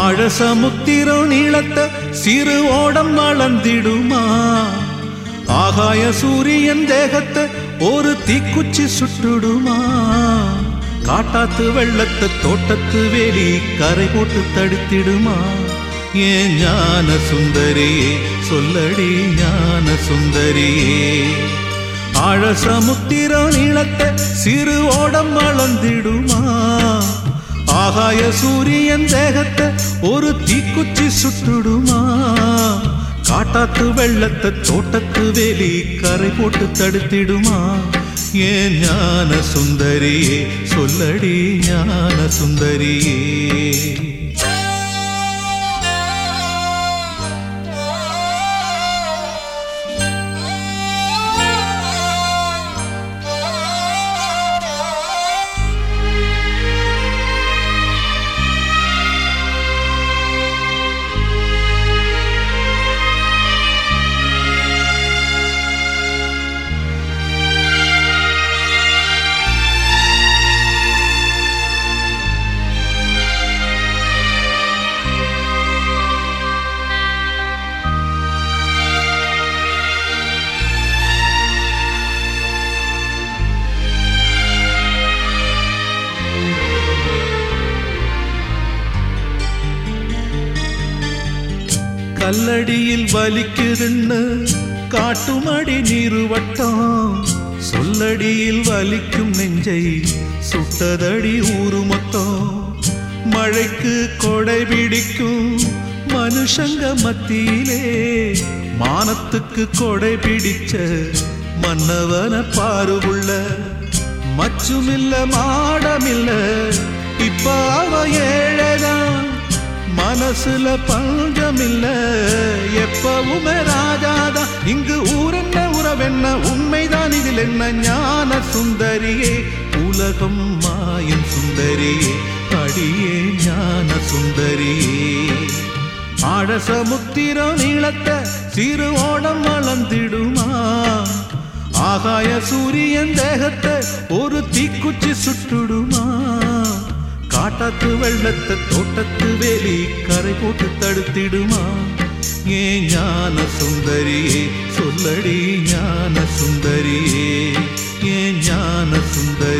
ஆழ சமுத்திரம் நீளத்த சிறு ஓடம் அளந்திடுமா ஆகாய சூரியன் தேகத்தை ஒரு தீக்குச்சி சுட்டுடுமா காட்டாத்து வெள்ளத்தை தோட்டத்து வேலி கரை போட்டு தடுத்திடுமா ஏன் ஞான சுந்தரியே சொல்லடி ஞான சுந்தரியே ஆழ சமுத்திரம் நீளத்தை சிறு ஓடம் அளந்திடுமா ஆகாய சூரியன் தேகத்தை ஒரு தீக்குச்சி சுட்டுடுமா காட்டாத்து வெள்ளத்தை தோட்டத்து வேலி கரை போட்டு தடுத்திடுமா ஏன் ஞான சுந்தரியே சொல்லடி ஞான சுந்தரியே கல்லடியில் வலிக்குதுன்னு காட்டுமடி நீருவட்டம் சொல்லடியில் வலிக்கும் நெஞ்சை சுட்டதடி ஊரு மொத்தம் மழைக்கு கொடை பிடிக்கும் மனுஷங்க மத்தியிலே மானத்துக்கு கொடை பிடிச்ச மன்னவன பாருவுள்ள மச்சுமில்ல மாடமில்ல இப்ப அவ ஏழதான் மனசுல பஞ்சமில்ல எப்பவுமே ராஜாதான் இங்கு ஊரென்ன உறவென்ன உண்மைதான் இதில் என்ன ஞான சுந்தரியே உலகம் மாயும் சுந்தரியே அடியே ஞான சுந்தரியே ஆழ சமுத்திரம் நீளத்தை சிறு ஓடம் அளந்திடுமா ஆகாய சூரியன் தேகத்தை ஒரு தீக்குச்சி சுட்டுடுமா காட்டாத்து வெள்ளத்தை தோட்டத்து வேலி கரை போட்டு தடுத்திடுமா ஏன் ஞான சுந்தரியே சொல்லடி ஞான சுந்தரியே ஏன் ஞான சுந்தரி